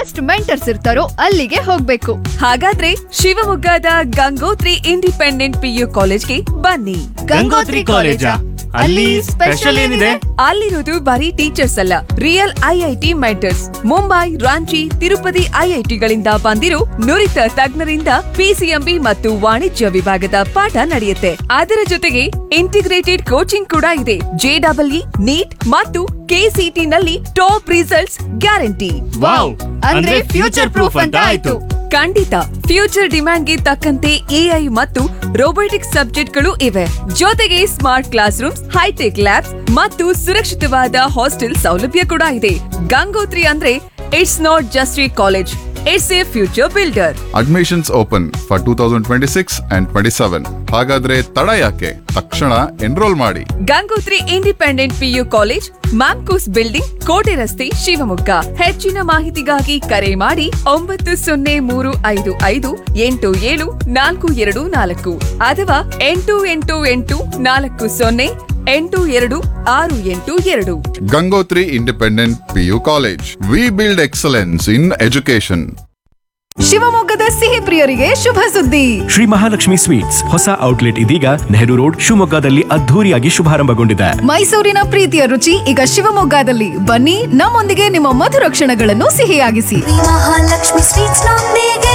best mentors ಇರ್ತಾರೋ ಅಲ್ಲಿಗೆ ಹೋಗ್ಬೇಕು ಹಾಗಾದ್ರೆ ಶಿವಮೊಗ್ಗದ ಗಂಗೋತ್ರಿ ಇಂಡಿಪೆಂಡೆಂಟ್ ಪಿಯು ಕಾಲೇಜ್ಗೆ ಬನ್ನಿ ಗಂಗೋತ್ರಿ ಕಾಲೇಜಾ ಅಲ್ಲಿ ಸ್ಪೆಷಲ್ ಏನಿದೆ ಅಲ್ಲಿರೋದು ಬರೀ ಟೀಚರ್ಸ್ ಅಲ್ಲ real IIT mentors Mumbai Ranchi Tirupati ಐಐಟಿಗಳಿಂದ ಬಂದಿರೋ ನುರಿತ ತಜ್ಞರಿಂದ ಪಿಸಿಎಂಬಿ ಮತ್ತು ವಾಣಿಜ್ಯ ವಿಭಾಗದ ಪಾಠ ನಡೆಯುತ್ತೆ ಅದರ ಜೊತೆಗೆ ಇಂಟಿಗ್ರೇಟೆಡ್ ಕೋಚಿಂಗ್ ಕೂಡ ಇದೆ ಜೆಡಬ್ಲ್ಇ ನೀಟ್ ಮತ್ತು ಕೆಸಿಟಿ ನಲ್ಲಿ ಟಾಪ್ ರಿಸಲ್ಟ್ಸ್ ಗ್ಯಾರಂಟಿ ವಾವ್ ಅಂದ್ರೆ ಫ್ಯೂಚರ್ ಪ್ರೂಫ್ ಅಂತ ಆಯ್ತು ಖಂಡಿತ ಫ್ಯೂಚರ್ ಡಿಮ್ಯಾಂಡ್ಗೆ ತಕ್ಕಂತೆ ಎಐ ಮತ್ತು ರೋಬೋಟಿಕ್ಸ್ ಸಬ್ಜೆಕ್ಟ್ಗಳು ಇವೆ ಜೊತೆಗೆ smart classrooms high tech labs ಮತ್ತು ಸುರಕ್ಷಿತವಾದ ಹಾಸ್ಟೆಲ್ ಸೌಲಭ್ಯ ಕೂಡ ಇದೆ ಗಂಗೋತ್ರಿ ಅಂದ್ರೆ it's not just a college it's a future builder admissions open for two thousand twenty six and twenty seven ಹಾಗಾದ್ರೆ ತಡ ಯಾಕೆ ತಕ್ಷಣ ಎನ್ರೋಲ್ ಮಾಡಿ Gangotri independent PU college Mamcos building ಕೋಟೆ ರಸ್ತೆ ಶಿವಮೊಗ್ಗ ಹೆಚ್ಚಿನ ಮಾಹಿತಿಗಾಗಿ ಕರೆ ಮಾಡಿ ಒಂಬತ್ತು ಸೊನ್ನೆ ಮೂರು ಐದು ಐದು ಎಂಟು ಏಳು ನಾಲ್ಕು ಎರಡು ನಾಲ್ಕು ಅಥವಾ ಎಂಟು ಎಂಟು ಎಂಟು ನಾಲ್ಕು ಸೊನ್ನೆ ಎಂಟು ಎರಡು ಆರು ಎಂಟು ಎರಡು Gangotri independent PU college we build excellence in education ಶಿವಮೊಗ್ಗದ ಸಿಹಿ ಪ್ರಿಯರಿಗೆ ಶುಭ ಸುದ್ದಿ ಶ್ರೀ ಮಹಾಲಕ್ಷ್ಮಿ ಸ್ವೀಟ್ಸ್ ಹೊಸ ಔಟ್ಲೆಟ್ ಇದೀಗ ನೆಹರು ರೋಡ್ ಶಿವಮೊಗ್ಗದಲ್ಲಿ ಅದ್ಧೂರಿಯಾಗಿ ಶುಭಾರಂಭಗೊಂಡಿದೆ ಮೈಸೂರಿನ ಪ್ರೀತಿಯ ರುಚಿ ಈಗ ಶಿವಮೊಗ್ಗದಲ್ಲಿ ಬನ್ನಿ ನಮ್ಮೊಂದಿಗೆ ನಿಮ್ಮ ಮಧುರ ಕ್ಷಣಗಳನ್ನು ಸಿಹಿಯಾಗಿಸಿ ಮಹಾಲಕ್ಷ್ಮಿ ಸ್ವೀಟ್ಸ್ ನೊಂದಿಗೆ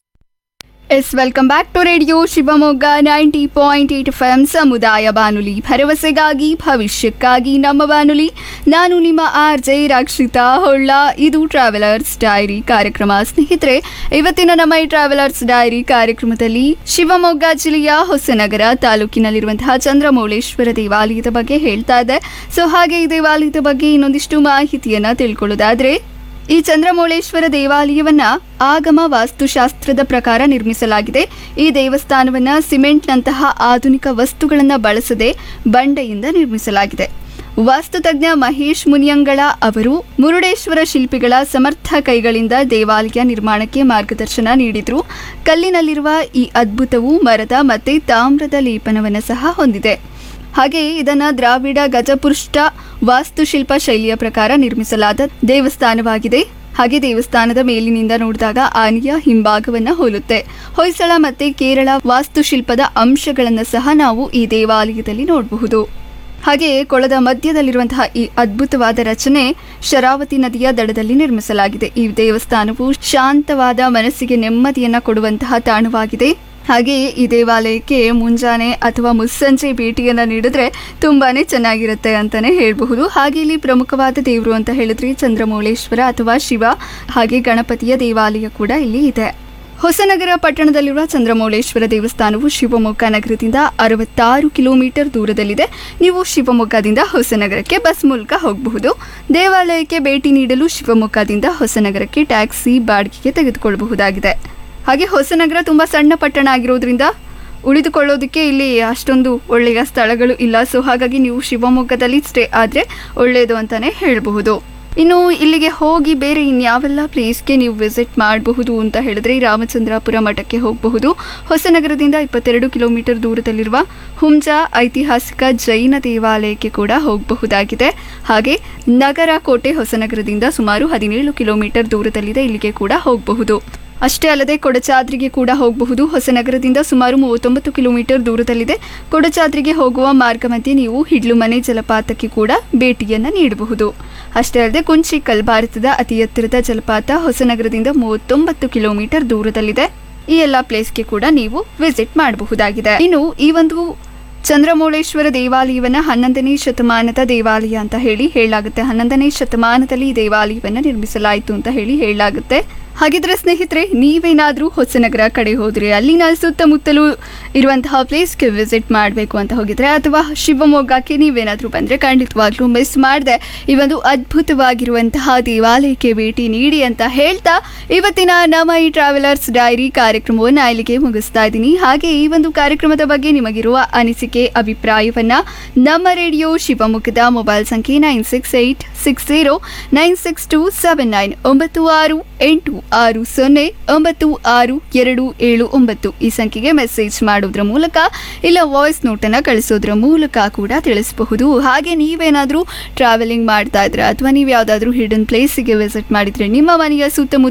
yes welcome back to radio Shivamogga ninety point eight F M ಸಮುದಾಯ ಬಾನುಲಿ ಭರವಸೆಗಾಗಿ ಭವಿಷ್ಯಕ್ಕಾಗಿ ನಮ್ಮ ಬಾನುಲಿ ನಾನು ನಿಮ್ಮ ಆರ್ ಜೆ ರಕ್ಷಿತಾ ಹೊಳ್ಳ ಇದು ಟ್ರಾವೆಲರ್ಸ್ ಡೈರಿ ಕಾರ್ಯಕ್ರಮ ಸ್ನೇಹಿತರೆ ಇವತ್ತಿನ ನಮ್ಮ ಈ ಟ್ರಾವೆಲರ್ಸ್ ಡೈರಿ ಕಾರ್ಯಕ್ರಮದಲ್ಲಿ ಶಿವಮೊಗ್ಗ ಜಿಲ್ಲೆಯ ಹೊಸನಗರ ತಾಲೂಕಿನಲ್ಲಿರುವಂತಹ ಚಂದ್ರಮೌಳೇಶ್ವರ ದೇವಾಲಯದ ಬಗ್ಗೆ ಹೇಳ್ತಾ ಇದೆ ಸೊ ಹಾಗೆ ಈ ದೇವಾಲಯದ ಬಗ್ಗೆ ಇನ್ನೊಂದಿಷ್ಟು ಮಾಹಿತಿಯನ್ನ ತಿಳ್ಕೊಳ್ಳೋದಾದ್ರೆ ಈ ಚಂದ್ರಮೌಳೇಶ್ವರ ದೇವಾಲಯವನ್ನ ಆಗಮ ವಾಸ್ತುಶಾಸ್ತ್ರದ ಪ್ರಕಾರ ನಿರ್ಮಿಸಲಾಗಿದೆ ಈ ದೇವಸ್ಥಾನವನ್ನ ಸಿಮೆಂಟ್ನಂತಹ ಆಧುನಿಕ ವಸ್ತುಗಳನ್ನು ಬಳಸದೆ ಬಂಡೆಯಿಂದ ನಿರ್ಮಿಸಲಾಗಿದೆ ವಾಸ್ತುತಜ್ಞ ಮಹೇಶ್ ಮುನಿಯಂಗಳ ಅವರು ಮುರುಡೇಶ್ವರ ಶಿಲ್ಪಿಗಳ ಸಮರ್ಥ ಕೈಗಳಿಂದ ದೇವಾಲಯ ನಿರ್ಮಾಣಕ್ಕೆ ಮಾರ್ಗದರ್ಶನ ನೀಡಿದ್ರು ಕಲ್ಲಿನಲ್ಲಿರುವ ಈ ಅದ್ಭುತವು ಮರದ ಮತ್ತೆ ತಾಮ್ರದ ಲೇಪನವನ್ನು ಸಹ ಹೊಂದಿದೆ ಹಾಗೆ ಇದನ್ನ ದ್ರಾವಿಡ ಗಜಪುರುಷ್ಟ ವಾಸ್ತುಶಿಲ್ಪ ಶೈಲಿಯ ಪ್ರಕಾರ ನಿರ್ಮಿಸಲಾದ ದೇವಸ್ಥಾನವಾಗಿದೆ ಹಾಗೆ ದೇವಸ್ಥಾನದ ಮೇಲಿನಿಂದ ನೋಡಿದಾಗ ಆನೆಯ ಹಿಂಭಾಗವನ್ನ ಹೋಲುತ್ತೆ ಹೊಯ್ಸಳ ಮತ್ತೆ ಕೇರಳ ವಾಸ್ತುಶಿಲ್ಪದ ಅಂಶಗಳನ್ನು ಸಹ ನಾವು ಈ ದೇವಾಲಯದಲ್ಲಿ ನೋಡಬಹುದು ಹಾಗೆ ಕೊಳದ ಮಧ್ಯದಲ್ಲಿರುವಂತಹ ಈ ಅದ್ಭುತವಾದ ರಚನೆ ಶರಾವತಿ ನದಿಯ ದಡದಲ್ಲಿ ನಿರ್ಮಿಸಲಾಗಿದೆ ಈ ದೇವಸ್ಥಾನವು ಶಾಂತವಾದ ಮನಸ್ಸಿಗೆ ನೆಮ್ಮದಿಯನ್ನ ಕೊಡುವಂತಹ ತಾಣವಾಗಿದೆ ಹಾಗೆ ಈ ದೇವಾಲಯಕ್ಕೆ ಮುಂಜಾನೆ ಅಥವಾ ಮುಸ್ಸಂಜೆ ಭೇಟಿಯನ್ನ ನೀಡಿದ್ರೆ ತುಂಬಾನೇ ಚೆನ್ನಾಗಿರುತ್ತೆ ಅಂತಾನೆ ಹೇಳಬಹುದು ಹಾಗೆ ಇಲ್ಲಿ ಪ್ರಮುಖವಾದ ದೇವರು ಅಂತ ಹೇಳಿದ್ರೆ ಚಂದ್ರಮೌಳೇಶ್ವರ ಅಥವಾ ಶಿವ ಹಾಗೆ ಗಣಪತಿಯ ದೇವಾಲಯ ಕೂಡ ಇಲ್ಲಿ ಇದೆ ಹೊಸನಗರ ಪಟ್ಟಣದಲ್ಲಿರುವ ಚಂದ್ರಮೌಳೇಶ್ವರ ದೇವಸ್ಥಾನವು ಶಿವಮೊಗ್ಗ ನಗರದಿಂದ ಅರವತ್ತಾರು ಕಿಲೋಮೀಟರ್ ದೂರದಲ್ಲಿದೆ ನೀವು ಶಿವಮೊಗ್ಗದಿಂದ ಹೊಸನಗರಕ್ಕೆ ಬಸ್ ಮೂಲಕ ಹೋಗಬಹುದು ದೇವಾಲಯಕ್ಕೆ ಭೇಟಿ ನೀಡಲು ಶಿವಮೊಗ್ಗದಿಂದ ಹೊಸನಗರಕ್ಕೆ ಟ್ಯಾಕ್ಸಿ ಬಾಡಿಗೆಗೆ ತೆಗೆದುಕೊಳ್ಳಬಹುದಾಗಿದೆ ಹಾಗೆ ಹೊಸನಗರ ತುಂಬ ಸಣ್ಣ ಪಟ್ಟಣ ಆಗಿರೋದ್ರಿಂದ ಉಳಿದುಕೊಳ್ಳೋದಕ್ಕೆ ಇಲ್ಲಿ ಅಷ್ಟೊಂದು ಒಳ್ಳೆಯ ಸ್ಥಳಗಳು ಇಲ್ಲ ಸೊ ಹಾಗಾಗಿ ನೀವು ಶಿವಮೊಗ್ಗದಲ್ಲಿ ಸ್ಟೇ ಆದರೆ ಒಳ್ಳೆಯದು ಅಂತಲೇ ಹೇಳಬಹುದು ಇನ್ನು ಇಲ್ಲಿಗೆ ಹೋಗಿ ಬೇರೆ ಇನ್ಯಾವೆಲ್ಲ ಪ್ಲೇಸ್ಗೆ ನೀವು ವಿಸಿಟ್ ಮಾಡಬಹುದು ಅಂತ ಹೇಳಿದ್ರೆ ರಾಮಚಂದ್ರಾಪುರ ಮಠಕ್ಕೆ ಹೋಗಬಹುದು ಹೊಸನಗರದಿಂದ ಇಪ್ಪತ್ತೆರಡು ಕಿಲೋಮೀಟರ್ ದೂರದಲ್ಲಿರುವ ಹುಂಜಾ ಐತಿಹಾಸಿಕ ಜೈನ ದೇವಾಲಯಕ್ಕೆ ಕೂಡ ಹೋಗಬಹುದಾಗಿದೆ ಹಾಗೆ ನಗರ ಕೋಟೆ ಹೊಸನಗರದಿಂದ ಸುಮಾರು ಹದಿನೇಳು ಕಿಲೋಮೀಟರ್ ದೂರದಲ್ಲಿದೆ ಇಲ್ಲಿಗೆ ಕೂಡ ಹೋಗಬಹುದು ಅಷ್ಟೇ ಅಲ್ಲದೆ ಕೊಡಚಾದ್ರಿಗೆ ಕೂಡ ಹೋಗಬಹುದು ಹೊಸನಗರದಿಂದ ಸುಮಾರು ಮೂವತ್ತೊಂಬತ್ತು ಕಿಲೋಮೀಟರ್ ದೂರದಲ್ಲಿದೆ ಕೊಡಚಾದ್ರಿಗೆ ಹೋಗುವ ಮಾರ್ಗ ಮಧ್ಯೆ ನೀವು ಹಿಡ್ಲುಮನೆ ಜಲಪಾತಕ್ಕೆ ಕೂಡ ಭೇಟಿಯನ್ನು ನೀಡಬಹುದು ಅಷ್ಟೇ ಅಲ್ಲದೆ ಕುಂಚಿಕಲ್ ಭಾರತದ ಅತಿ ಎತ್ತರದ ಜಲಪಾತ ಹೊಸನಗರದಿಂದ ಮೂವತ್ತೊಂಬತ್ತು ಕಿಲೋಮೀಟರ್ ದೂರದಲ್ಲಿದೆ ಈ ಎಲ್ಲ ಪ್ಲೇಸ್ಗೆ ಕೂಡ ನೀವು ವಿಸಿಟ್ ಮಾಡಬಹುದಾಗಿದೆ ಇನ್ನು ಈ ಒಂದು ಚಂದ್ರಮೌಳೇಶ್ವರ ದೇವಾಲಯವನ್ನ ಹನ್ನೊಂದನೇ ಶತಮಾನದ ದೇವಾಲಯ ಅಂತ ಹೇಳಿ ಹೇಳಲಾಗುತ್ತೆ ಹನ್ನೊಂದನೇ ಶತಮಾನದಲ್ಲಿ ಈ ದೇವಾಲಯವನ್ನ ನಿರ್ಮಿಸಲಾಯಿತು ಅಂತ ಹೇಳಿ ಹೇಳಲಾಗುತ್ತೆ ಹಾಗಿದ್ರೆ ಸ್ನೇಹಿತರೆ ನೀವೇನಾದ್ರೂ ಹೊಸನಗರ ಕಡೆ ಹೋದ್ರೆ ಅಲ್ಲಿನ ಸುತ್ತಮುತ್ತಲೂ ಇರುವಂತಹ ಪ್ಲೇಸ್ಗೆ ವಿಸಿಟ್ ಮಾಡಬೇಕು ಅಂತ ಹೋಗಿದ್ರೆ ಅಥವಾ ಶಿವಮೊಗ್ಗಕ್ಕೆ ನೀವೇನಾದ್ರೂ ಬಂದ್ರೆ ಖಂಡಿತವಾಗ್ಲೂ ಮಿಸ್ ಮಾಡದೆ ಈ ಒಂದು ಅದ್ಭುತವಾಗಿರುವಂತಹ ದೇವಾಲಯಕ್ಕೆ ಭೇಟಿ ನೀಡಿ ಅಂತ ಹೇಳ್ತಾ ಇವತ್ತಿನ ನಮ್ಮ ಈ ಟ್ರಾವೆಲರ್ಸ್ ಡೈರಿ ಕಾರ್ಯಕ್ರಮವನ್ನು ಇಲ್ಲಿಗೆ ಮುಗಿಸ್ತಾ ಇದ್ದೀನಿ ಹಾಗೆ ಈ ಒಂದು ಕಾರ್ಯಕ್ರಮದ ಬಗ್ಗೆ ನಿಮಗಿರುವ ಅನಿಸಿಕೆ ಅಭಿಪ್ರಾಯವನ್ನ ನಮ್ಮ ರೇಡಿಯೋ ಶಿವಮೊಗ್ಗದ ಮೊಬೈಲ್ ಸಂಖ್ಯೆ nine six eight six zero nine six two seven nine ಒಂಬತ್ತು ಆರು ಎಂಟು ಆರು ಸೊನ್ನೆ ಒಂಬತ್ತು ಆರು ಎರಡು ಏಳು ಒಂಬತ್ತು ಈ ಸಂಖ್ಯೆಗೆ ಮೆಸೇಜ್ ಮಾಡೋದ್ರ ಮೂಲಕ ಇಲ್ಲ ವಾಯ್ಸ್ ನೋಟನ್ನು ಕಳಿಸೋದ್ರ ಮೂಲಕ ಕೂಡ ತಿಳಿಸಬಹುದು ಹಾಗೆ ನೀವೇನಾದರೂ ಟ್ರಾವೆಲಿಂಗ್ ಮಾಡ್ತಾ ಇದ್ರೆ ಅಥವಾ ನೀವು ಯಾವುದಾದ್ರೂ ಹಿಡನ್ ಪ್ಲೇಸಿಗೆ ವಿಸಿಟ್ ಮಾಡಿದ್ರೆ ನಿಮ್ಮ ಮನೆಯ ಸುತ್ತಮುತ್ತ